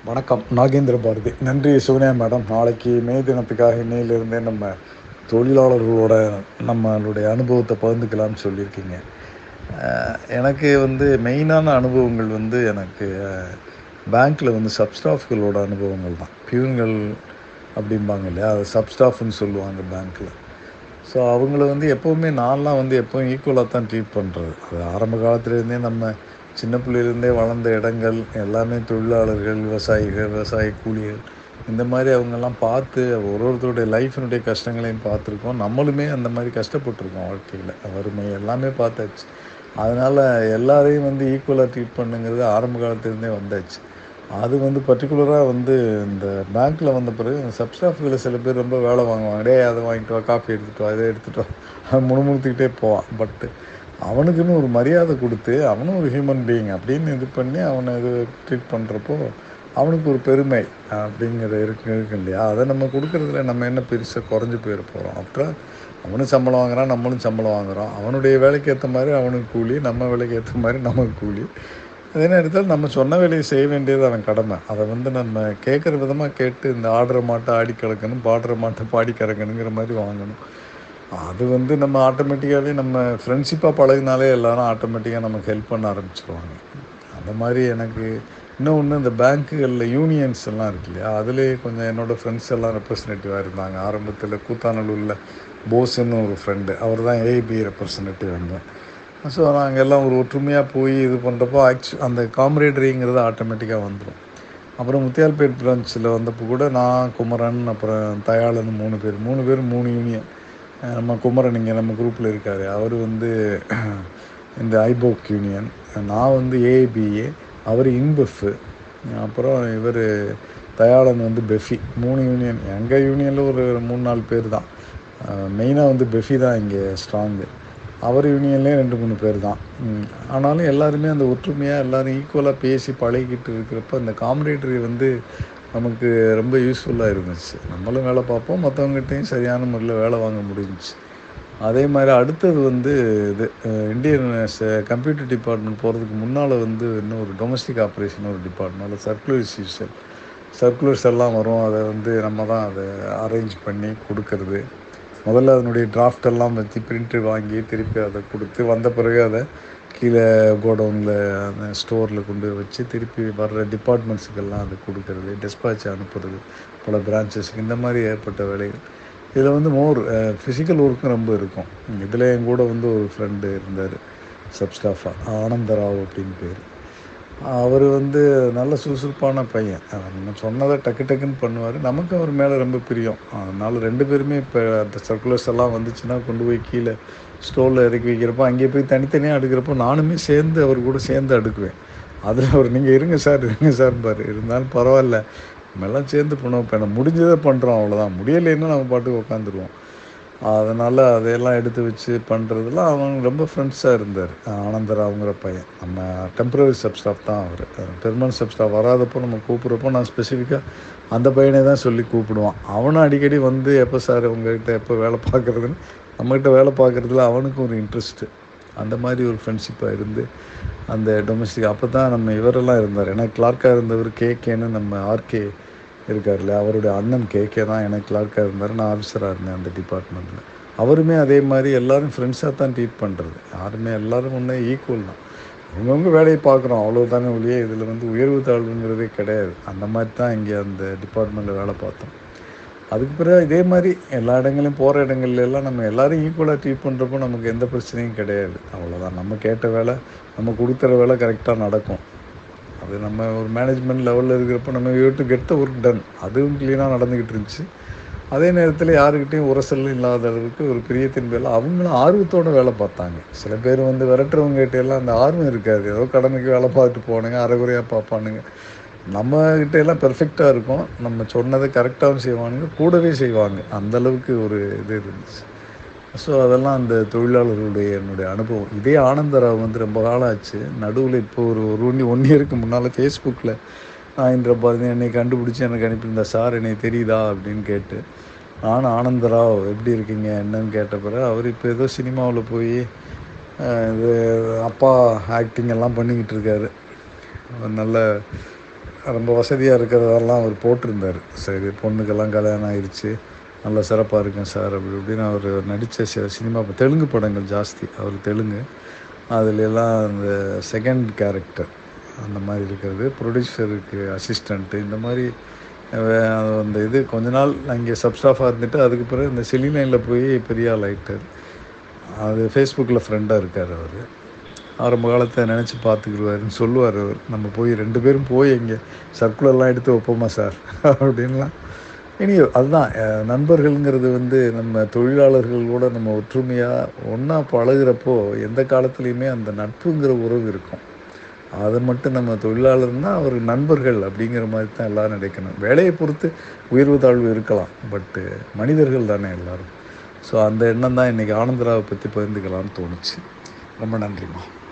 வணக்கம் நாகேந்திர பாரதி நன்றி சோனியா மேடம் நாளைக்கு மே தினத்துக்காக இன்னையிலிருந்தே நம்ம தொழிலாளர்களோட நம்மளுடைய அனுபவத்தை பகிர்ந்துக்கலாம்னு சொல்லியிருக்கீங்க அஹ் எனக்கு வந்து மெயினான அனுபவங்கள் வந்து எனக்கு பேங்க்கில் வந்து சப்ஸ்டாஃப்களோட அனுபவங்கள் தான் பியூன்கள் அப்படிம்பாங்க இல்லையா அது சப்ஸ்டாஃப்னு சொல்லுவாங்க பேங்க்கில் ஸோ அவங்கள வந்து எப்போவுமே நான்லாம் வந்து எப்போவும் ஈக்குவலாக தான் ட்ரீட் பண்ணுறது அது ஆரம்ப காலத்துலேருந்தே நம்ம சின்ன பிள்ளையிலேருந்தே வளர்ந்த இடங்கள் எல்லாமே தொழிலாளர்கள் விவசாயிகள் விவசாய கூலிகள் இந்த மாதிரி அவங்கெல்லாம் பார்த்து ஒரு ஒருத்தருடைய லைஃபினுடைய கஷ்டங்களையும் பார்த்துருக்கோம் நம்மளுமே அந்த மாதிரி கஷ்டப்பட்டிருக்கோம் வாழ்க்கையில் வறுமை எல்லாமே பார்த்தாச்சு அதனால் எல்லாரையும் வந்து ஈக்குவலாக ட்ரீட் பண்ணுங்கிறது ஆரம்ப காலத்துலேருந்தே வந்தாச்சு அது வந்து பர்டிகுலராக வந்து இந்த பேங்க்கில் வந்த பிறகு சப்ஸ்டாஃப்களை சில பேர் ரொம்ப வேலை வாங்குவாங்க டே அதை வாங்கிட்டு வா காஃபி எடுத்துகிட்டு வா இதை எடுத்துகிட்டு வா அவன் முணுமுணுத்துக்கிட்டே போவான் பட்டு அவனுக்குன்னு ஒரு மரியாதை கொடுத்து அவனும் ஒரு ஹியூமன் பீயிங் அப்படின்னு இது பண்ணி அவனை இது ட்ரீட் பண்ணுறப்போ அவனுக்கு ஒரு பெருமை அப்படிங்கிற இருக்கு இருக்கு இல்லையா அதை நம்ம கொடுக்குறதுல நம்ம என்ன பெருசாக குறைஞ்சி போயிட போகிறோம் அப்புறம் அவனும் சம்பளம் வாங்குறான் நம்மளும் சம்பளம் வாங்குறோம் அவனுடைய வேலைக்கு ஏற்ற மாதிரி அவனுக்கு கூலி நம்ம வேலைக்கு ஏற்ற மாதிரி நமக்கு கூலி அதே நேரத்தில் நம்ம சொன்ன வேலையை செய்ய வேண்டியது அவன் கடமை அதை வந்து நம்ம கேட்குற விதமாக கேட்டு இந்த ஆடுற மாட்டை ஆடி கிடக்கணும் பாடுற மாட்டை பாடி கிடக்கணுங்கிற மாதிரி வாங்கணும் அது வந்து நம்ம ஆட்டோமேட்டிக்காகவே நம்ம ஃப்ரெண்ட்ஷிப்பாக பழகினாலே எல்லாரும் ஆட்டோமேட்டிக்காக நமக்கு ஹெல்ப் பண்ண ஆரம்பிச்சிருவாங்க அந்த மாதிரி எனக்கு இன்னொன்று இந்த பேங்க்குகளில் யூனியன்ஸ் எல்லாம் இருக்கு இல்லையா அதுலேயே கொஞ்சம் என்னோடய ஃப்ரெண்ட்ஸ் எல்லாம் ரெப்ரசன்டேட்டிவாக இருந்தாங்க ஆரம்பத்தில் கூத்தாநல்லூரில் போஸ்ன்னு ஒரு ஃப்ரெண்டு அவர் தான் ஏஐபி ரெப்ரசன்டேட்டிவ் இருந்தேன் ஸோ நாங்கள் எல்லாம் ஒரு ஒற்றுமையாக போய் இது பண்ணுறப்போ ஆக்சு அந்த காம்ரேடரிங்கிறது ஆட்டோமேட்டிக்காக வந்துடும் அப்புறம் முத்தியால்பேட் பிரான்ச்சில் வந்தப்போ கூட நான் குமரன் அப்புறம் தயாளன் மூணு பேர் மூணு பேர் மூணு யூனியன் நம்ம குமரன் இங்கே நம்ம குரூப்பில் இருக்கார் அவர் வந்து இந்த ஐபோக் யூனியன் நான் வந்து ஏஏபிஏ அவர் இன்பெஃப்பு அப்புறம் இவர் தயாளன் வந்து பெஃபி மூணு யூனியன் எங்கள் யூனியனில் ஒரு மூணு நாலு பேர் தான் மெயினாக வந்து பெஃபி தான் இங்கே ஸ்ட்ராங்கு அவர் யூனியன்லேயே ரெண்டு மூணு பேர் தான் ஆனாலும் எல்லாருமே அந்த ஒற்றுமையாக எல்லோரும் ஈக்குவலாக பேசி பழகிட்டு இருக்கிறப்ப அந்த காம்பரேட்டரி வந்து நமக்கு ரொம்ப யூஸ்ஃபுல்லாக இருந்துச்சு நம்மளும் வேலை பார்ப்போம் மற்றவங்ககிட்டையும் சரியான முறையில் வேலை வாங்க முடிஞ்சிச்சு அதே மாதிரி அடுத்தது வந்து இது இந்தியன் கம்ப்யூட்டர் டிபார்ட்மெண்ட் போகிறதுக்கு முன்னால் வந்து இன்னும் ஒரு டொமஸ்டிக் ஆப்ரேஷன் ஒரு டிபார்ட்மெண்ட் அதில் சர்க்குலர்ஸ் யூசல் சர்க்குலர்ஸ் எல்லாம் வரும் அதை வந்து நம்ம தான் அதை அரேஞ்ச் பண்ணி கொடுக்கறது முதல்ல அதனுடைய டிராஃப்ட் எல்லாம் வச்சு பிரிண்ட்டு வாங்கி திருப்பி அதை கொடுத்து வந்த பிறகு அதை கீழே கோடவுனில் அந்த ஸ்டோரில் கொண்டு வச்சு திருப்பி வர்ற டிபார்ட்மெண்ட்ஸுக்கெல்லாம் அதை கொடுக்கறது டெஸ்பாச் அனுப்புறது பல பிரான்ச்சஸ்க்கு இந்த மாதிரி ஏற்பட்ட வேலைகள் இதில் வந்து மோர் ஃபிசிக்கல் ஒர்க்கும் ரொம்ப இருக்கும் இதில் என் கூட வந்து ஒரு ஃப்ரெண்டு இருந்தார் சப்ஸ்டாஃபாக ஆனந்தராவ் அப்படின்னு பேர் அவர் வந்து நல்ல சுறுசுறுப்பான பையன் நம்ம சொன்னதை டக்கு டக்குன்னு பண்ணுவார் நமக்கு அவர் மேலே ரொம்ப பிரியம் அதனால் ரெண்டு பேருமே இப்போ அந்த சர்க்குலர்ஸ் எல்லாம் வந்துச்சுன்னா கொண்டு போய் கீழே ஸ்டோரில் இறக்கி வைக்கிறப்போ அங்கே போய் தனித்தனியாக அடுக்கிறப்போ நானுமே சேர்ந்து அவர் கூட சேர்ந்து அடுக்குவேன் அதில் அவர் நீங்கள் இருங்க சார் இருங்க சார் பாரு இருந்தாலும் பரவாயில்ல நம்மெல்லாம் சேர்ந்து பண்ணுவோம் இப்போ நம்ம முடிஞ்சதை பண்ணுறோம் அவ்வளோதான் முடியலைன்னா நம்ம பாட்டுக்கு உட்காந்துருவோம் அதனால் அதையெல்லாம் எடுத்து வச்சு பண்ணுறதுலாம் அவங்க ரொம்ப ஃப்ரெண்ட்ஸாக இருந்தார் ஆனந்தராவுங்கிற பையன் நம்ம டெம்பரரி சப் ஸ்டாஃப் தான் அவர் பெர்மனன்ட் சப் ஸ்டாஃப் வராதப்போ நம்ம கூப்பிட்றப்போ நான் ஸ்பெசிஃபிக்காக அந்த பையனை தான் சொல்லி கூப்பிடுவான் அவனும் அடிக்கடி வந்து எப்போ சார் உங்கள்கிட்ட எப்போ வேலை பார்க்குறதுன்னு நம்மகிட்ட வேலை பார்க்குறதுல அவனுக்கும் ஒரு இன்ட்ரெஸ்ட்டு அந்த மாதிரி ஒரு ஃப்ரெண்ட்ஷிப்பாக இருந்து அந்த டொமஸ்டிக் அப்போ தான் நம்ம இவரெல்லாம் இருந்தார் ஏன்னா கிளார்க்காக இருந்தவர் கேகேன்னு நம்ம ஆர்கே இருக்கார்ல அவருடைய அண்ணன் கேகே தான் எனக்கு கிளார்க்காக இருந்தார் நான் ஆஃபீஸராக இருந்தேன் அந்த டிபார்ட்மெண்ட்டில் அவருமே அதே மாதிரி எல்லோரும் ஃப்ரெண்ட்ஸாக தான் ட்ரீட் பண்ணுறது யாருமே எல்லோரும் ஒன்றே ஈக்குவல் தான் அவங்கவுங்க வேலையை பார்க்குறோம் அவ்வளோதானே ஒழிய இதில் வந்து உயர்வு தாழ்வுங்கிறதே கிடையாது அந்த மாதிரி தான் இங்கே அந்த டிபார்ட்மெண்ட்டில் வேலை பார்த்தோம் அதுக்கு பிறகு இதே மாதிரி எல்லா இடங்களையும் போகிற இடங்கள்ல எல்லாம் நம்ம எல்லோரும் ஈக்குவலாக ட்ரீட் பண்ணுறப்போ நமக்கு எந்த பிரச்சனையும் கிடையாது அவ்வளோதான் நம்ம கேட்ட வேலை நம்ம கொடுக்குற வேலை கரெக்டாக நடக்கும் அது நம்ம ஒரு மேனேஜ்மெண்ட் லெவலில் இருக்கிறப்போ நம்ம you to get the work done அதுவும் க்ளீனாக நடந்துக்கிட்டு இருந்துச்சு அதே நேரத்தில் யாருக்கிட்டையும் உரசல் இல்லாத அளவுக்கு ஒரு பிரியத்தின் பேரில் அவங்களும் ஆர்வத்தோடு வேலை பார்த்தாங்க சில பேர் வந்து விரட்டுறவங்ககிட்ட எல்லாம் அந்த ஆர்வம் இருக்காது ஏதோ கடனுக்கு வேலை பார்த்துட்டு போனுங்க அரைகுறையாக பார்ப்பானுங்க நம்மக்கிட்ட எல்லாம் பெர்ஃபெக்டாக இருக்கும் நம்ம சொன்னதை கரெக்டாகவும் செய்வானுங்க கூடவே செய்வாங்க அந்தளவுக்கு ஒரு இது இருந்துச்சு ஸோ அதெல்லாம் அந்த தொழிலாளர்களுடைய என்னுடைய அனுபவம் இதே ஆனந்தராவ் வந்து ரொம்ப காலம் ஆச்சு நடுவில் இப்போ ஒரு ஒரு ஒன் ஒன் இயருக்கு முன்னால் ஃபேஸ்புக்கில் நான் இந்த பாரதி என்னை கண்டுபிடிச்சி எனக்கு அனுப்பியிருந்தா சார் என்னை தெரியுதா அப்படின்னு கேட்டு நானும் ஆனந்தராவ் எப்படி இருக்கீங்க என்னன்னு கேட்ட பிறகு அவர் இப்போ ஏதோ சினிமாவில் போய் இது அப்பா ஆக்டிங் எல்லாம் பண்ணிக்கிட்டு இருக்காரு நல்ல ரொம்ப வசதியாக இருக்கிறதெல்லாம் அவர் போட்டிருந்தார் சரி பொண்ணுக்கெல்லாம் கல்யாணம் ஆயிடுச்சு நல்லா சிறப்பாக இருக்கேன் சார் அப்படி இப்படின்னு அவர் நடித்த சில சினிமா தெலுங்கு படங்கள் ஜாஸ்தி அவர் தெலுங்கு அதுல எல்லாம் அந்த செகண்ட் கேரக்டர் அந்த மாதிரி இருக்கிறது ப்ரொடியூசருக்கு அசிஸ்டண்ட்டு இந்த மாதிரி அஹ், அந்த இது கொஞ்ச நாள் நான் இங்கே சப்ஸ்டாஃபாக இருந்துட்டு அதுக்கு பிறகு இந்த செலினைனில் போய் பெரிய ஆள் ஆயிட்டார் அது ஃபேஸ்புக்கில் ஃப்ரெண்டாக இருக்கார் அவர் ஆரம்ப காலத்தை நினச்சி பார்த்துக்கிடுவாருன்னு சொல்லுவார் அவர் நம்ம போய் ரெண்டு பேரும் போய் இங்கே சர்க்குலர்லாம் எடுத்து வைப்போமா சார் அப்படின்லாம் இனி அதுதான் அஹ், நண்பர்கள்ங்கிறது வந்து நம்ம தொழிலாளர்கள் கூட நம்ம ஒற்றுமையாக ஒன்றா பழகுறப்போ எந்த காலத்துலேயுமே அந்த நட்புங்கிற உறவு இருக்கும் அதை மட்டும் நம்ம தொழிலாளர்னா அவர் நண்பர்கள் அப்படிங்கிற மாதிரி தான் எல்லாரும் நினைக்கணும் வேலையை பொறுத்து உயர்வு தாழ்வு இருக்கலாம் பட்டு மனிதர்கள் தானே எல்லாரும் ஸோ அந்த எண்ணம் தான் இன்றைக்கி ஆனந்தராவை பற்றி பகிர்ந்துக்கலாம்னு தோணுச்சு ரொம்ப நன்றிம்மா